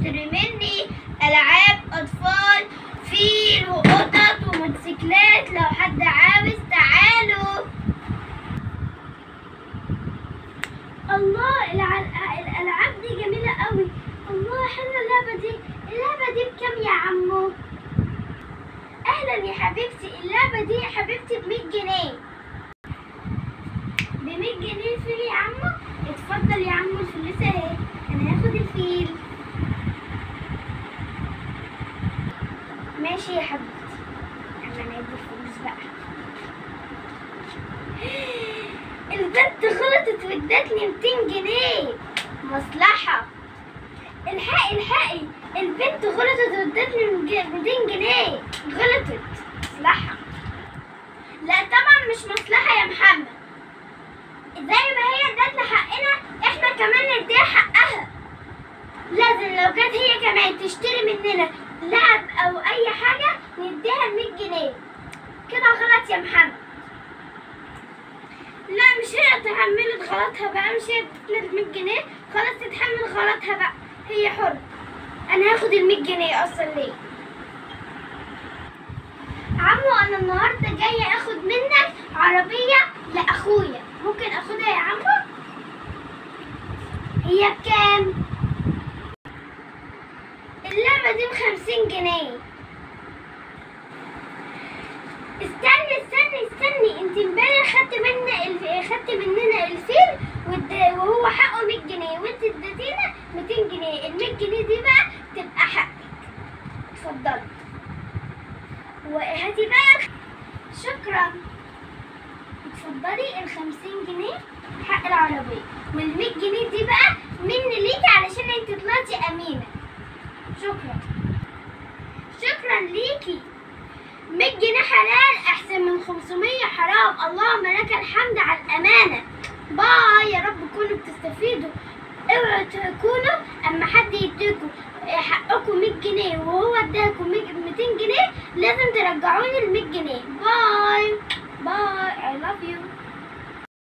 تشتري مني العاب اطفال فيل وقطط وموتوسيكلات لو حد عاوز تعالوا الله الع- الالعاب دي جميله قوي الله حلوه اللعبه دي اللعبه دي بكام يا عمو اهلا يا حبيبتي اللعبه دي يا حبيبتي ب 100 جنيه ب 100 جنيه الفيل يا عمو اتفضل يا عمو الفلوس اهي انا هاخد الفيل ماشي يا حبيبتي اما نادي الفلوس بقى البنت غلطت وادتني 200 جنيه مصلحة الحقي الحقي البنت غلطت وادتني 200 جنيه غلطت مصلحة لا طبعا مش مصلحة يا محمد زي ما هي ادتنا حقنا احنا كمان نديها حقها لازم لو كانت هي كمان تشتري مننا لعب او اي حاجة نديها 100 جنيه كده غلط يا محمد لا مش هي تحملت غلطها بقى مش هي ادتنا 100 جنيه خلاص تتحمل غلطها بقى هي حرة انا هاخد ال 100 جنيه اصلا ليه عمو انا النهارده جايه اخد منك عربيه لاخويا ممكن اخدها يا عمو هي بكام اللعبه دي بخمسين جنيه استني استني استني انت امبارح خدت منا الف... خدت مننا الفيل واد- وهو حقه 100 جنيه وانت اديتينا 200 جنيه ال 100 جنيه دي بقى تبقى حقك اتفضلي وهاتي بقى شكرا اتفضلي ال 50 جنيه حق العربية وال 100 جنيه دي بقى مني ليكي علشان انت طلعتي أمينة شكرا شكرا ليكي 100 جنيه حلال أحسن من 500 حرام اللهم لك الحمد على الأمانة باي يا رب تكونوا بتستفيدوا اوعوا تكونوا اما حد يديكوا حقكم 100 جنيه وهو اداكم 200 جنيه لازم ترجعوني ال 100 جنيه باي باي I love you